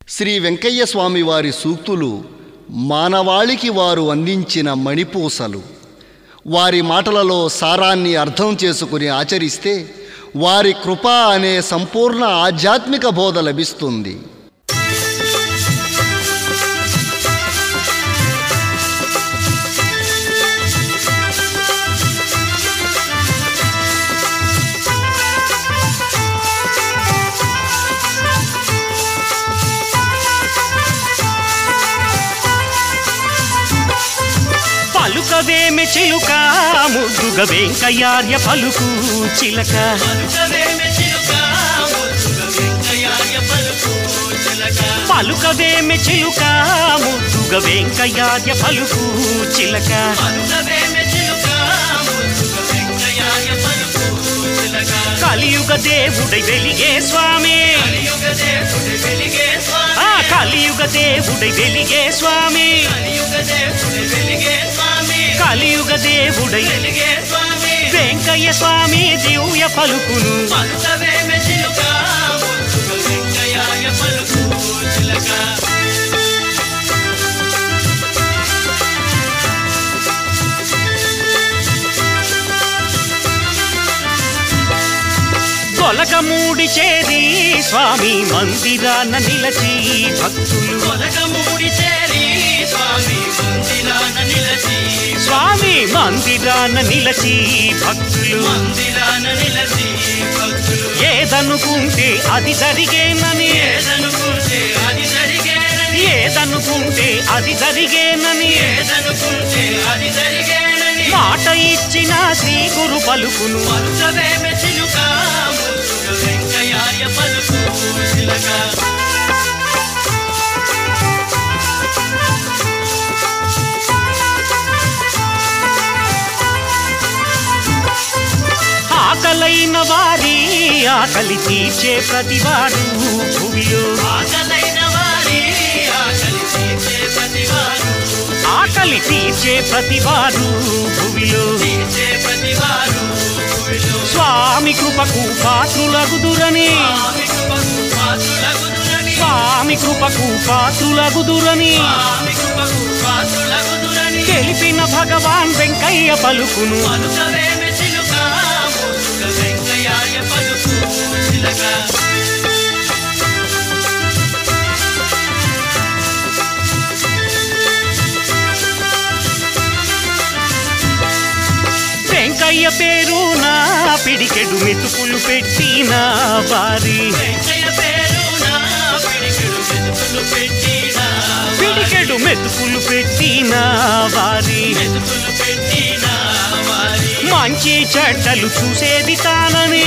శ్రీ వెంకయ్య స్వామి వారి సూక్తులు మానవాళికి వారు అందించిన మణిపూసలు వారి మాటలలో సారాన్ని అర్థం చేసుకుని ఆచరిస్తే వారి కృప అనే సంపూర్ణ ఆధ్యాత్మిక బోధ లభిస్తుంది పలుకవేమి చిలుక ముద్దుగ వెంకయ్యార్య పలుకు చిలక పలుకవేమి చిలుక ముద్దుగ వెంకయ్యార్య పలుకు చిలక కలియుగ దేవుడై వెలిగే స్వామి ఆ కలియుగ దేవుడై వెలిగే స్వామి కలియుగ దేవుడై వెంకయ్య స్వామి దివ్య పలుకును గొలగమూడి చేరి స్వామి మందిరాన నిలచి భక్తులు స్వామి మందిరాన నిలచి భక్తులు ఏదనుకుంటే అది జరిగేనని ఏదనుకుంటే అది జరిగేనని మాట ఇచ్చిన శ్రీ గురు పలుకును ఆకలైన వారి ఆకలి తీర్చే ప్రతివాడు భూమిలో ఆకలి తీర్చే ప్రతివాడు భూమిలో స్వామి కృపకు పాత్రులగుదురని స్వామి కృపకు పాత్రులగుదురని తెలిపిన భగవాన్ వెంకయ్య పలుకును వెంకయ్య పేరు నా పిడికెడు మెతుకులు పెట్టిన వారి పిడికెడు మెతుకులు పెట్టిన వారి మంచి చెడ్డలు చూసేది తానని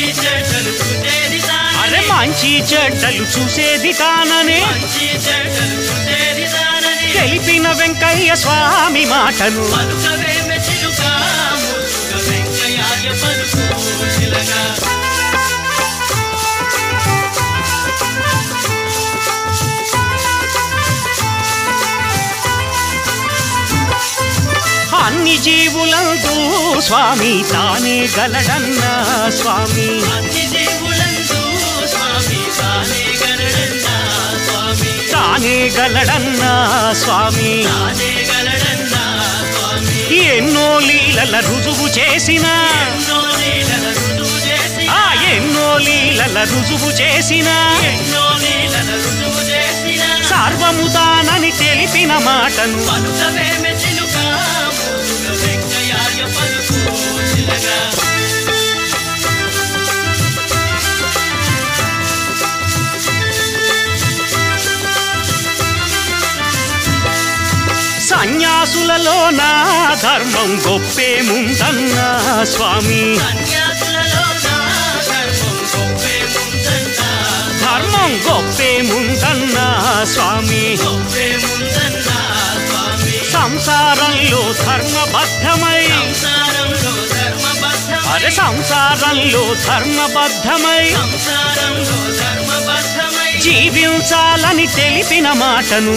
అరే మంచి చెడ్డలు చూసేది తానని తెలిపిన వెంకయ్య స్వామి మాటను అన్ని జీవులందు స్వామి తానే గలడన్న స్వామి తానే గలడన్న స్వామి ఎన్నో లీలల రుజువు చేసిన ఆ ఎన్నో లీలల రుజువు చేసిన సర్వము తానని తెలిపిన మాటను సన్యాసులలో నా ధర్మం గొప్పే ముందన్న స్వామి ధర్మం గొప్పే ముందన్న స్వామి సంసారంలో ధర్మబద్ధమై అరే సంసారంలో ధర్మబద్ధమై జీవించాలని తెలిపిన మాటను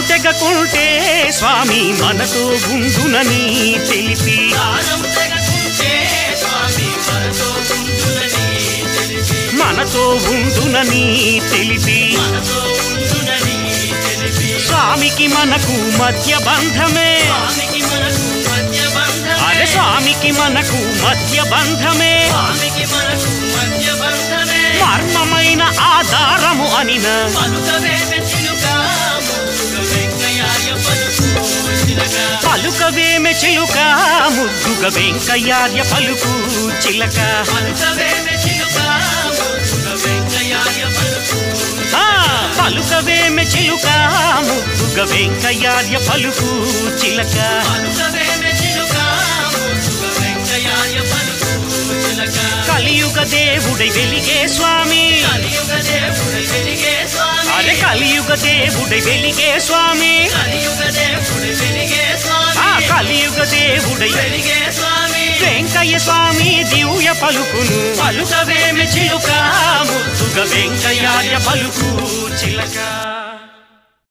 తెగకుంటే స్వామి మనతో ఉండునని తెలిపి దారం తెగకుంటే స్వామి మనతో ఉండునని తెలిపి మనతో ఉండునని తెలిపి మనతో ఉండునని తెలిపి స్వామికి మనకు మధ్య బంధమే స్వామికి మనకు మధ్య బంధమే అరే స్వామికి మనకు మధ్య బంధమే స్వామికి మనకు మధ్య బంధమే మర్మమైన ఆధారము అనిన పలుకవేమె చిలుక ముద్దుగ వెంకయ్యాయ పలుకు చిలక పలుకవేమె చిలుక ముద్దుగ వెంకయ్యార్య పలుకు చిలక పలుకవేమె చిలుక ముద్దుగ వెంకయ్యాయ పలుకు ఆ, పలుకవేమె చిలుక ముద్దుగ వెంకయ్యార్య పలుకు చిలక పలుకవేమె చిలుక ముద్దుగ వెంకయ్యాయ పలుకు చిలక కలియుగ దేవుడై వెలిగే స్వామి కలియుగ దేవుడు వెలిగే స్వామి అరే కలియుగ దేవుడై వెలిగే స్వామి కలియుగ దేవుడు వెలిగే ఆ స్వామి కలియుగ దేవుడై వెలిగే స్వామి వెంకయ్య స్వామి దివ్య పలుకును పలుకవేమి చిలుక ముద్దుగ వెంకయ్యార్య పలుకు చిలక